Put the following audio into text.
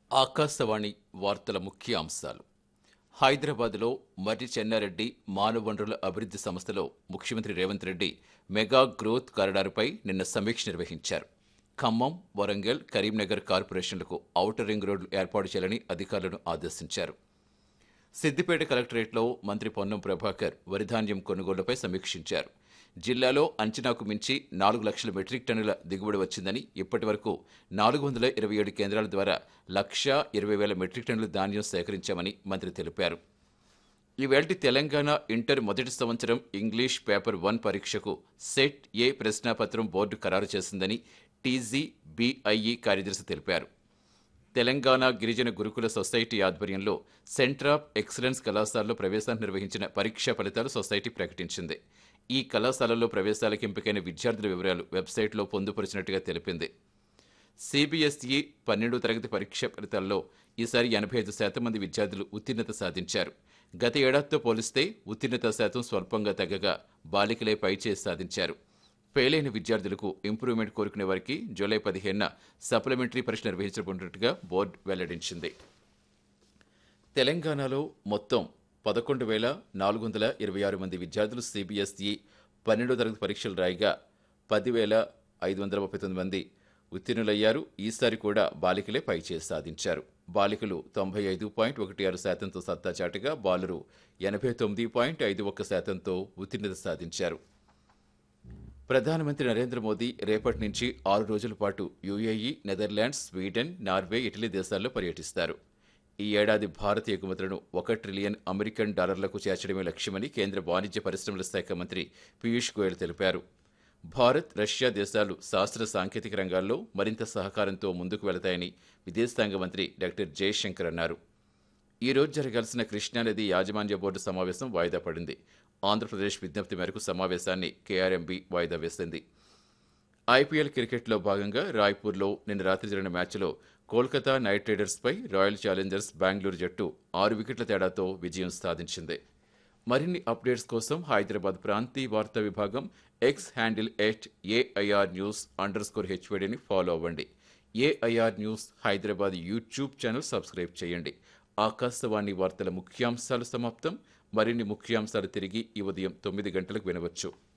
ఆకాశవాణి వార్తల ముఖ్య అంశాలు హైదరాబాద్లో మర్రి చెన్నారెడ్డి మానవ వనరుల అభివృద్ధి సంస్థలో ముఖ్యమంత్రి రేవంత్ రెడ్డి మెగా గ్రోత్ కారిడార్పై నిన్న సమీక్ష నిర్వహించారు ఖమ్మం వరంగల్ కరీంనగర్ కార్పొరేషన్లకు ఔటర్ రింగ్ రోడ్లు ఏర్పాటు చేయాలని అధికారులను ఆదేశించారు సిద్దిపేట కలెక్టరేట్లో మంత్రి పొన్నం ప్రభాకర్ వరిధాన్యం కొనుగోళ్లపై సమీక్షించారు జిల్లాలో అంచనాకు మించి నాలుగు లక్షల మెట్రిక్ టన్నుల దిగుబడి వచ్చిందని ఇప్పటి వరకు నాలుగు వందల ఇరవై ఏడు కేంద్రాల ద్వారా లక్షా ఇరవై వేల మెట్రిక్ టన్నుల ధాన్యం సేకరించామని మంత్రి తెలిపారు ఈవేళటి తెలంగాణ ఇంటర్ మొదటి సంవత్సరం ఇంగ్లీష్ పేపర్ వన్ పరీక్షకు సెట్ ఏ ప్రశ్నాపత్రం బోర్డు ఖరారు చేసిందని టీజీ బీఐఈ కార్యదర్శి తెలిపారు తెలంగాణ గిరిజన గురుకుల సొసైటీ ఆధ్వర్యంలో సెంటర్ ఆఫ్ ఎక్సలెన్స్ కళాశాలలో ప్రవేశాన్ని నిర్వహించిన పరీక్షా ఫలితాలు సొసైటీ ప్రకటించింది ఈ కళాశాలలో ప్రవేశాలకు ఎంపికైన విద్యార్థుల వివరాలు వెబ్సైట్లో పొందుపరిచినట్టుగా తెలిపింది సిబిఎస్ఈ పన్నెండో తరగతి పరీక్ష ఫలితాల్లో ఈసారి ఎనభై ఐదు శాతం మంది విద్యార్థులు ఉత్తీర్ణత సాధించారు గత ఏడాదితో పోలిస్తే ఉత్తీర్ణత శాతం స్వల్పంగా తగ్గగా బాలికలే పైచేసి సాధించారు ఫెయిల్ అయిన విద్యార్థులకు ఇంప్రూవ్మెంట్ కోరుకునే వారికి జూలై పదిహేనున సప్లిమెంటరీ పరీక్ష నిర్వహించబడినట్టుగా బోర్డు వెల్లడించింది తెలంగాణలో మొత్తం పదకొండు వేల నాలుగు వందల ఇరవై ఆరు మంది విద్యార్థులు సిబిఎస్ఈ పన్నెండో తరగతి పరీక్షలు రాయగా పదివేల ఐదు వందల ముప్పై తొమ్మిది మంది ఉత్తీర్ణులయ్యారు ఈసారి కూడా బాలికలే పైచేసి సాధించారు బాలికలు తొంభై ఐదు పాయింట్ ఒకటి ఆరు శాతంతో సత్తా చాటుగా బాలురు ఎనభై తొమ్మిది పాయింట్ ఐదు ఒక్క శాతంతో ఉత్తీర్ణత సాధించారు ప్రధానమంత్రి నరేంద్ర మోదీ రేపటి నుంచి ఆరు రోజుల పాటు UAE Netherlands Sweden Norway Italy దేశాల్లో పర్యటిస్తారు ఈ ఏడాది భారత ఎగుమతులను ఒక ట్రిలియన్ అమెరికన్ డాలర్లకు చేర్చడమే లక్ష్యమని కేంద్ర వాణిజ్య పరిశ్రమల శాఖ మంత్రి పీయూష్ గోయల్ తెలిపారు భారత్ రష్యా దేశాలు శాస్త్ర సాంకేతిక రంగాల్లో మరింత సహకారంతో ముందుకు వెళతాయని విదేశాంగ మంత్రి డాక్టర్ జయశంకర్ అన్నారు ఈ రోజు జరగాల్సిన కృష్ణానది యాజమాన్య బోర్డు సమావేశం వాయిదా పడింది ఆంధ్రప్రదేశ్ విజ్ఞప్తి మేరకు సమావేశాన్ని కేఆర్ఎంబీ వాయిదా వేసింది ఐపీఎల్ క్రికెట్లో భాగంగా రాయ్పూర్లో నిన్న రాత్రి జరిగిన మ్యాచ్లో కోల్కతా నైట్ రైడర్స్పై రాయల్ ఛాలెంజర్స్ బెంగళూరు జట్టు ఆరు వికెట్ల తేడాతో విజయం సాధించింది మరిన్ని అప్డేట్స్ కోసం హైదరాబాద్ ప్రాంతీయ వార్తా విభాగం X handle at AIR news under score హెచ్వైడీని ఫాలో అవ్వండి AIR news Hyderabad YouTube channel subscribe చేయండి ఆకాశవాణి వార్తల ముఖ్యాంశాలు సమాప్తం మరిన్ని ముఖ్యాంశాలు తిరిగి ఈ ఉదయం తొమ్మిది గంటలకు వినవచ్చు